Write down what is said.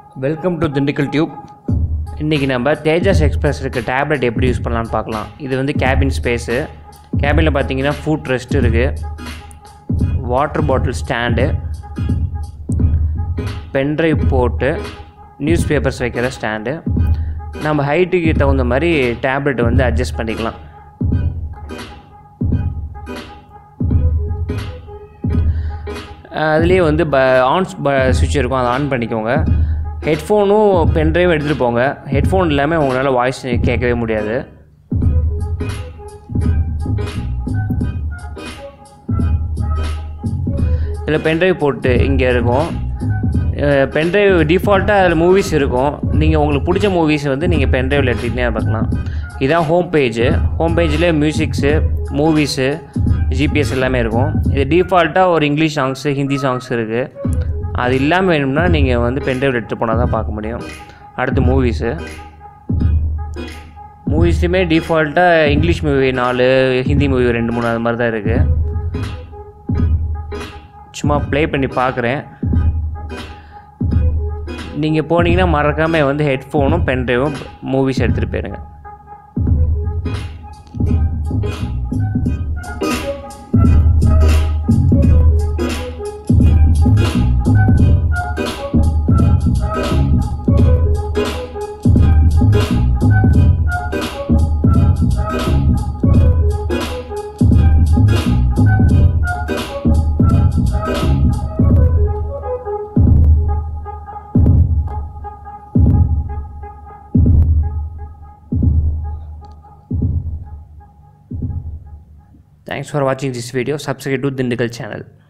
Welcome to Dindigul tube இன்றைக்கி நம்ம Tejas express இருக்க டேப்லெட் எப்படி யூஸ் பண்ணலான்னு பார்க்கலாம் இது வந்து கேபின் ஸ்பேஸு கேபினில் பார்த்தீங்கன்னா ஃபுட் ரெஸ்ட் இருக்குது வாட்டர் பாட்டில் ஸ்டாண்டு பென்ட்ரைவ் போட்டு நியூஸ் பேப்பர்ஸ் வைக்கிற ஸ்டாண்டு நம்ம ஹைட்டுக்கு தகுந்த மாதிரி டேப்லெட் வந்து அட்ஜஸ்ட் பண்ணிக்கலாம் அதுலேயே வந்து ப ஆன்ஸ் ப சுவிட்ச் இருக்கும் அதை ஆன் பண்ணிக்கோங்க ஹெட்ஃபோனும் பென்ட்ரைவும் எடுத்துகிட்டு போங்க ஹெட்ஃபோன் இல்லாமல் உங்களால் வாய்ஸ் கேட்கவே முடியாது இதில் பென்ட்ரைவ் போட்டு இங்கே இருக்கும் பென்ட்ரைவ் டிஃபால்ட்டாக அதில் மூவிஸ் இருக்கும் நீங்கள் உங்களுக்கு பிடிச்ச மூவிஸ் வந்து நீங்கள் பென்ட்ரைவில் எடுத்துக்கிட்டே பார்க்கலாம் இதான் ஹோம் பேஜு ஹோம் பேஜில் மியூசிக்ஸு மூவிஸு ஜிபிஎஸ் எல்லாமே இருக்கும் இது டிஃபால்ட்டாக ஒரு இங்கிலீஷ் சாங்ஸு ஹிந்தி சாங்ஸ் இருக்குது அது இல்லாமல் வேணும்னா நீங்கள் வந்து பென்ட்ரைவ் எடுத்துகிட்டு போனால் தான் பார்க்க முடியும் அடுத்து மூவிஸு மூவிஸ்லையுமே டிஃபால்ட்டாக இங்கிலீஷ் மூவி நாலு ஹிந்தி மூவி ரெண்டு மூணு அது மாதிரி தான் இருக்குது சும்மா ப்ளே பண்ணி பார்க்குறேன் நீங்கள் போனீங்கன்னா மறக்காமல் வந்து ஹெட்ஃபோனும் பென்ட்ரைவும் மூவிஸ் எடுத்துகிட்டு போயிருங்க Thanks for watching this video. Subscribe to Dindigal channel.